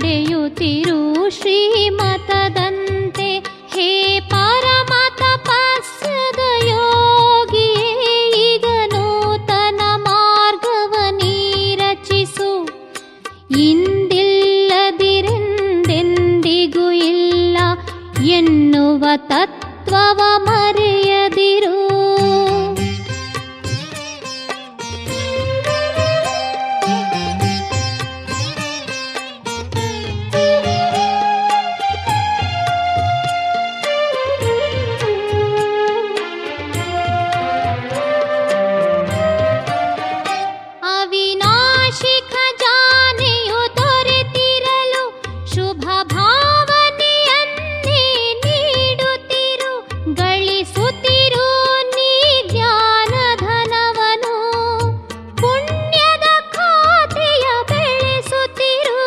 ನಡೆಯುತ್ತಿರು ಶ್ರೀಮತದಂತೆ ಹೇ ಪರಮ ತಪಸ್ಸದ ಯೋಗಿಯೇ ಈಗ ನೂತನ ಮಾರ್ಗವನೀ ರಚಿಸು ಇಂದಿಲ್ಲದಿರೆಂದೆಂದಿಗೂ ಇಲ್ಲ ಎನ್ನುವ ತತ್ವವ ಮರೆಯದಿರು ಅವಿನಾಶಿ ಖಜಾನೆಯು ದೊರೆತಿರಲು ಶುಭ ಭಾವನೆಯನ್ನೇ ನೀಡುತ್ತಿರು ಗಳಿಸುತ್ತಿರು ನೀ ಜ್ಞಾನಧನವನು ಪುಣ್ಯದ ಖಾತೆಯ ಬೆಳೆಸುತ್ತಿರು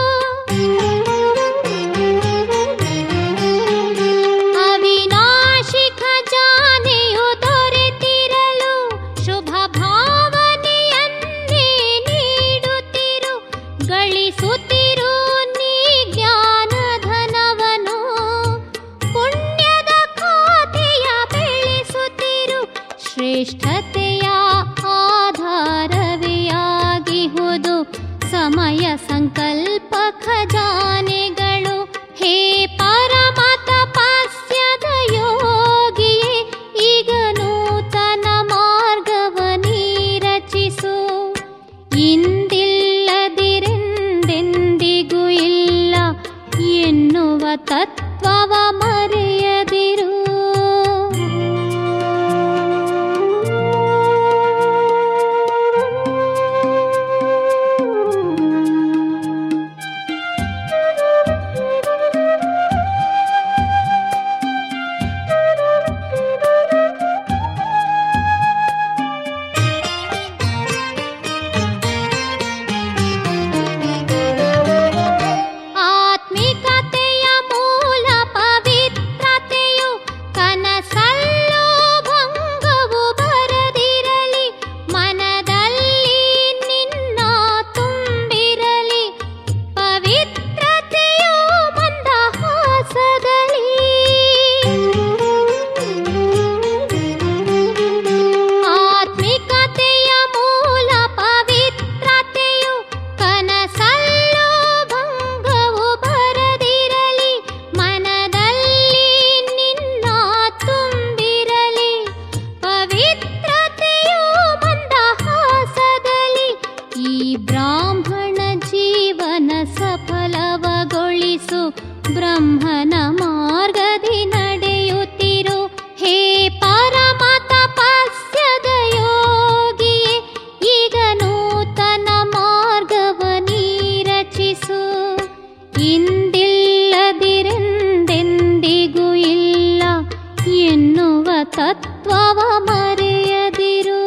ಅವಿನಾಶಿ ಖಜಾನೆಯು ದೊರೆತಿರಲು ಶುಭ ಭಾವನೆಯನ್ನೇ ನೀಡುತ್ತಿರು ಗಳಿಸುತ್ತಿರು ನೀ ಜ್ಞಾನಧನವನು ಪುಣ್ಯದ ಖಾತೆಯ ಬೆಳೆಸುತ್ತಿರು ಶ್ರೇಷ್ಠತೆಯ ಆಧಾರವೆಯಾಗಿಹುದು ಸಮಯ ಸಂಕಲ್ಪ ಖಜಾನೆಗಳು ಹೇ ಪರಮ ತಪಸ್ಯದ ಯೋಗಿಯೇ ಈಗ ನೂತನ ಮಾರ್ಗವನೀ ರಚಿಸು ಇಂದಿಲ್ಲದಿರೆಂದೆಂದಿಗೂ ಇಲ್ಲ ಎನ್ನುವ ತತ್ವವ ಮರೆಯದಿರು ಆತ್ಮಿಕತೆಯ ಮೂಲ ಪವಿತ್ರತೆಯು ಕನಸಲ್ಲೂ ಭಂಗವು ಬರದಿರಲಿ ಮನದಲ್ಲಿ ನಿನ್ನ ತುಂಬಿರಲಿ ಪವಿತ್ರತೆಯು ಮಂದಹಾಸದಲ್ಲಿ ಆತ್ಮಿಕತೆಯ ಮೂಲ ಪವಿತ್ರತೆಯು ಕನಸಲ್ಲೂ ಭಂಗವು ಬರದಿರಲಿ ಮನದಲ್ಲಿ ನಿನ್ನ ತುಂಬಿರಲಿ ಪವಿತ್ರತೆಯು ಮಂದಹಾಸದಲ್ಲಿ ಈ ಬ್ರಾಹ್ಮಣ ಜೀವನ ಸಫಲವಗೊಳಿಸು ಬ್ರಹ್ಮನ ಮಾರ್ಗದಿ ನಡೆಯುತ್ತಿರು ಹೇ ಪರಮ ತಪಸ್ಯದ ಯೋಗಿಯೇ ಈಗ ನೂತನ ಮಾರ್ಗವನೀ ರಚಿಸು ಇಂದಿಲ್ಲದಿರೆಂದೆಂದಿಗೂ ಇಲ್ಲ ಎನ್ನುವ ತತ್ವವ ಮರೆಯದಿರು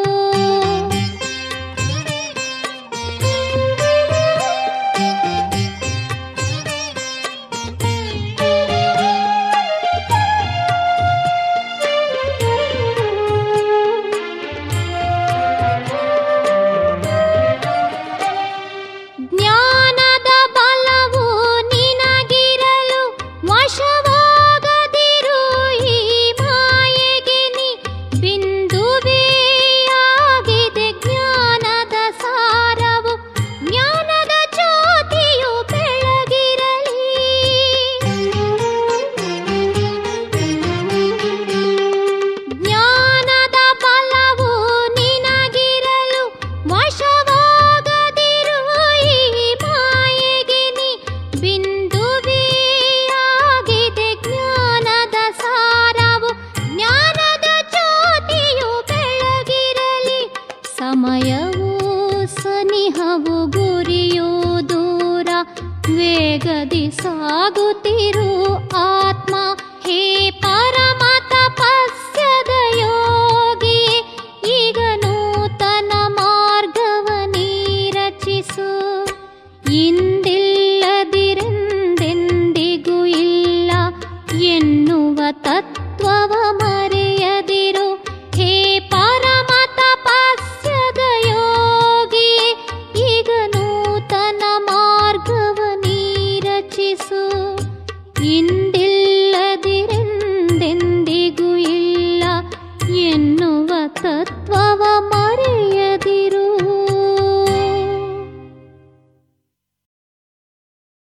ಜ್ಞಾನದ ಬಲವು ನಿನಗಿರಲು ವಶವಾಗದಿರು ಈ ಮಾಯೆಗೆ ನೀ ಬಿಂದುವೆಯಾಗಿದೆ ಜ್ಞಾನದ ಸಾರವು ಜ್ಞಾನದ ಜ್ಯೋತಿಯು ಬೆಳಗಿರಲಿ ಜ್ಞಾನದ ಬಲವು ನಿನಗಿರಲು ವಶವಾಗದಿರು ಈ ಮಾಯೆಗೆ ನೀ ಬಿಂದುವೆಯಾಗಿದೆ ಜ್ಞಾನದ ಸಾರವು ಜ್ಞಾನದ ಜ್ಯೋತಿಯು ಬೆಳಗಿರಲಿ ಸಮಯವು ಸನಿಹವು ಗುರಿಯು ದೂರ ವೇಗದಿ ಸಾಗುತ್ತಿರು ಆತ್ಮ ಹೇ ಪರಮ ತಪಸ್ಯದ ಯೋಗಿಯೇ ಈಗ ನೂತನ ಮಾರ್ಗವನೀ ರಚಿಸು ಇಂದಿಲ್ಲದಿರೆಂದೆಂದಿಗೂ ಇಲ್ಲ ಎನ್ನುವ ತತ್ವವ ಮರೆಯದಿರು ಹೇ ಪರಮ ತಪಸ್ಯದ ಯೋಗಿಯೇ ಈಗ ನೂತನ ಮಾರ್ಗವನೀ ಇಂದಿಲ್ಲದಿರೆಂದೆಂದಿಗೂ ಇಲ್ಲ ಎನ್ನುವ ತತ್ವ